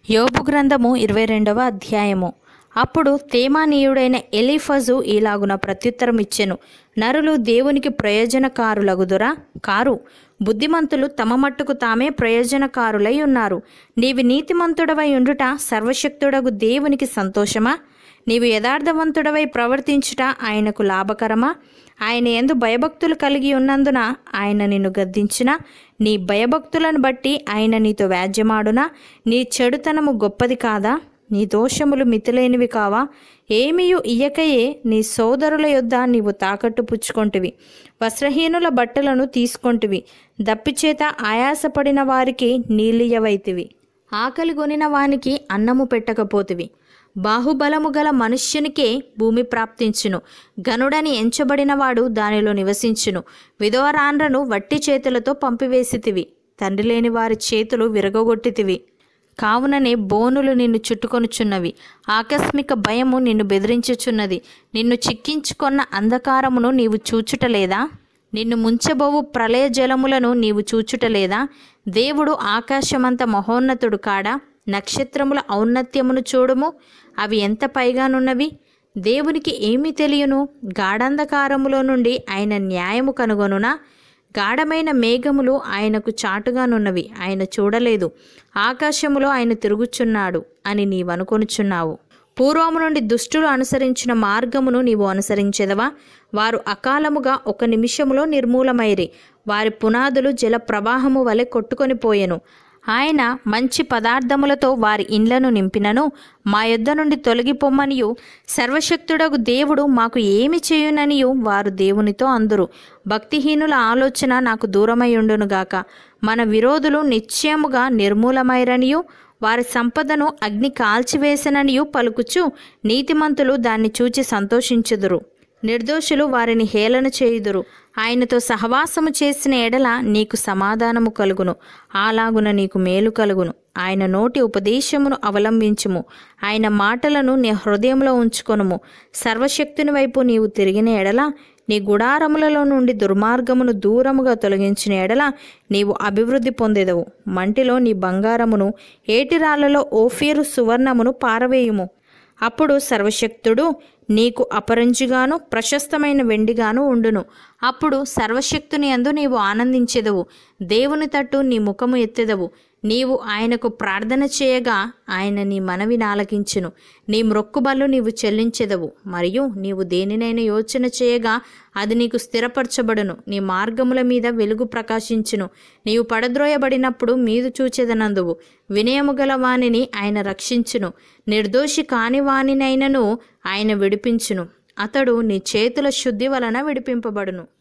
యోబు గ్రంథము ఇరవై రెండవ అధ్యాయము అప్పుడు తేమానీయుడైన ఎలీఫజు ఇలాగున ప్రత్యుత్తరం ఇచ్చెను నరులు దేవునికి ప్రయోజనకారులగుదురా కారు బుద్ధిమంతులు తమ మట్టుకు తామే ప్రయోజనకారులై ఉన్నారు నీవి నీతిమంతుడవై ఉండుట సర్వశక్తుడగు దేవునికి సంతోషమా నీవు యథార్థవంతుడవై ప్రవర్తించుట ఆయనకు లాభకరమా ఆయన ఎందు భయభక్తులు కలిగి ఉన్నందున ఆయన నిన్ను గద్దించిన నీ భయభక్తులను బట్టి ఆయన నీతో వ్యాజ్యమాడునా నీ చెడుతనము గొప్పది కాదా నీ దోషములు మితిలేనివి కావా ఏమియు ఇయ్యకయే నీ సోదరుల యొద్ద నీవు తాకట్టు పుచ్చుకొంటివి వస్త్రహీనుల బట్టలను తీసుకొంటివి దప్పిచేత ఆయాసపడిన వారికి నీళ్ళియవైతివి ఆకలి కొనిన వానికి అన్నము పెట్టకపోతివి బాహుబలము గల మనుష్యునికే భూమి ప్రాప్తించును గనుడని ఎంచబడినవాడు దానిలో నివసించును విధవరాండ్రను వట్టి చేతులతో పంపివేసితివి తండ్రి లేని వారి చేతులు విరగొట్టితివి కావుననే బోనులు నిన్ను చుట్టుకొనుచున్నవి ఆకస్మిక భయము నిన్ను బెదిరించుచున్నది నిన్ను చిక్కించుకొన్న అంధకారమును నీవు చూచుటలేదా నిన్ను ముంచబోవు ప్రళయ జలములను నీవు చూచుటలేదా దేవుడు ఆకాశమంత మహోన్నతుడు కాడా నక్షత్రముల ఔన్నత్యమును చూడుము అవి ఎంత పైగానున్నవి దేవునికి ఏమి తెలియను గాఢంధకారములో నుండి ఆయన న్యాయము కనుగొనునా గాఢమైన మేఘములు ఆయనకు చాటుగానున్నవి ఆయన చూడలేదు ఆకాశములో ఆయన తిరుగుచున్నాడు అని నీవనుకొనుచున్నావు పూర్వము నుండి దుష్టులు అనుసరించిన మార్గమును నీవు అనుసరించెదవా వారు అకాలముగా ఒక నిమిషములో నిర్మూలమైరి వారి పునాదులు జల ప్రవాహము వలె కొట్టుకొని పోయెను ఆయన మంచి పదార్థములతో వారి ఇండ్లను నింపినను మా యొద్ద నుండి తొలగిపోమ్మనియు సర్వశక్తుడగు దేవుడు మాకు ఏమి చేయుననియు వారు దేవునితో అందురు భక్తిహీనుల ఆలోచన నాకు దూరమైయుండునుగాక మన విరోధులు నిశ్చయముగా నిర్మూలమైరనియు వారి సంపదను అగ్ని కాల్చివేసననియు పలుకుచు నీతిమంతులు దాన్ని చూచి సంతోషించుదురు నిర్దోషులు వారిని హేళన చేయుదురు ఆయనతో సహవాసము చేసిన ఎడల నీకు సమాధానము కలుగును అలాగున నీకు మేలు కలుగును ఆయన నోటి ఉపదేశమును అవలంబించుము ఆయన మాటలను నీ హృదయంలో ఉంచుకొనుము సర్వశక్తుని వైపు నీవు తిరిగిన ఎడల నీ గుడారములలో నుండి దుర్మార్గమును దూరముగా తొలగించిన ఎడల నీవు అభివృద్ధి పొందేదవు మంటిలో నీ బంగారమును ఏటిరాళ్లలో ఓఫీరు సువర్ణమును పారవేయుము అప్పుడు సర్వశక్తుడు నీకు అపరంజిగాను ప్రశస్తమైన వెండిగాను ఉండును అప్పుడు సర్వశక్తుని అందు నీవు ఆనందించెదవు దేవుని తట్టు నీ ముఖము ఎత్తెదవు నీవు ఆయనకు ప్రార్థన చేయగా ఆయన నీ మనవిని ఆలకించును నీ మ్రొక్కుబళ్ళు నీవు చెల్లించెదవు మరియు నీవు దేనినైనా యోచన చేయగా అది నీకు స్థిరపరచబడును నీ మార్గముల మీద వెలుగు ప్రకాశించును నీవు పడద్రోయబడినప్పుడు మీదు చూచెదనందువు వినయము గల వానిని ఆయన రక్షించును నిర్దోషి కాని వానినైనను ఆయన విడిపించును అతడు నీ చేతుల శుద్ధి వలన విడిపింపబడును